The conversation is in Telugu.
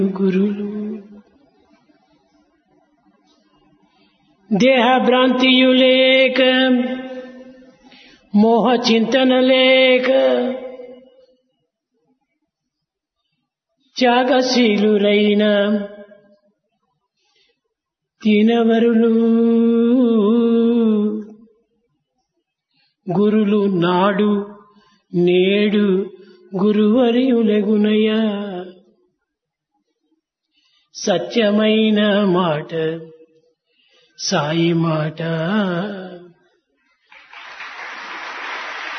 గురులు దేహ భ్రాంతియు లేక మోహ చింతన లేక త్యాగశీలురైన తినవరులు గురులు నాడు నేడు గురువరియులగునయా సత్యమైన మాట సాయి మాట